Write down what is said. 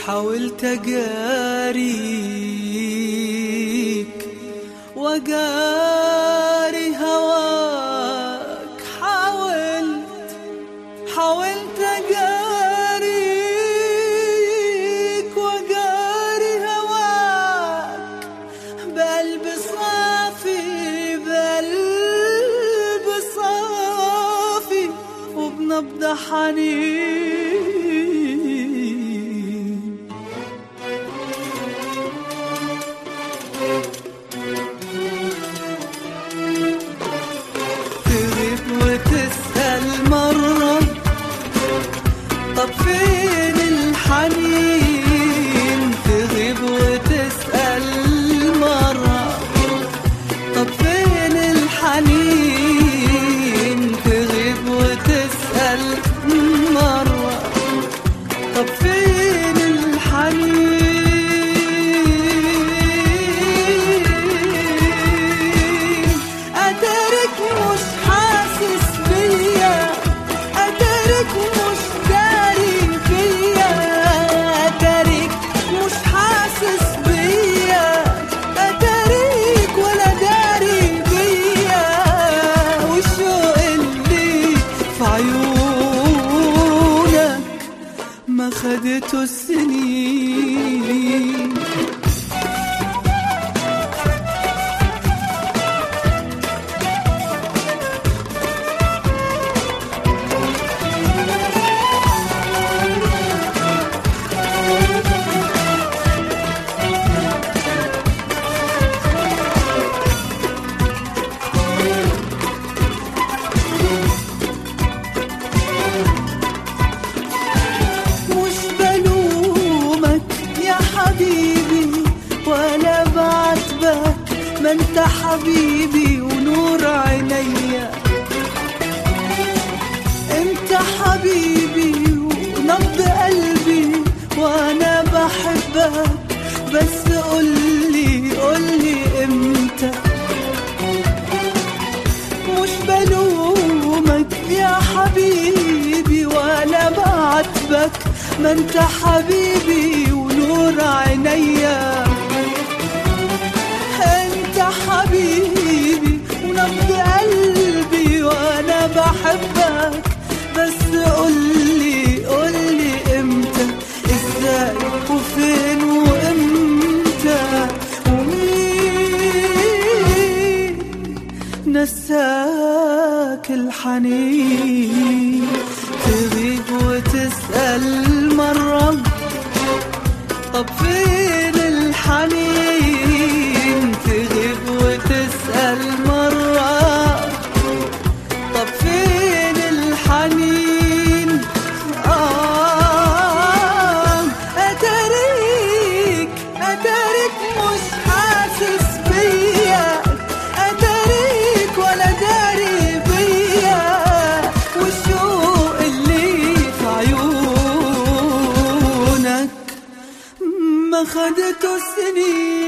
حاولت أجاريك وجاري هواك حاولت حاولت أجاريك وجاري هواك بقلب صافي بقلب صافي وبنبض حنين تغيب وتسأل مرة طب فين الحنين تغيب وتسأل مرة طب فين الحنين تغيب وتسأل مرة طب فين الحنين أدرك مش حاسس بيا أدرك مش داري فيا أدرك مش حاسس بيا أدرك ولا داري بيا والشوق اللي في عيونك ما خدته السنين مش بلومك يا حبيبي ولا بعاتبك ما انت حبيبي ونور عينيا انت حبيبي ونبض قلبي وانا بحبك بس قولي قولي امتى مش بلومك يا حبيبي ولا بعاتبك ما انت حبيبي ونور عينيا انت حبيبي ونبض قلبي وانا بحبك بس قولي قولي امتى ازاي وفين وامتى ومين نساك الحنين تغيب وتسأل مرة طب فين الحنين تغيب وتسأل مرة طب فين الحنين آه أتاريك أتاريك مش حاسس بيا أتاريك ولا داري بيا والشوق اللي في عيونك ما خدته السنين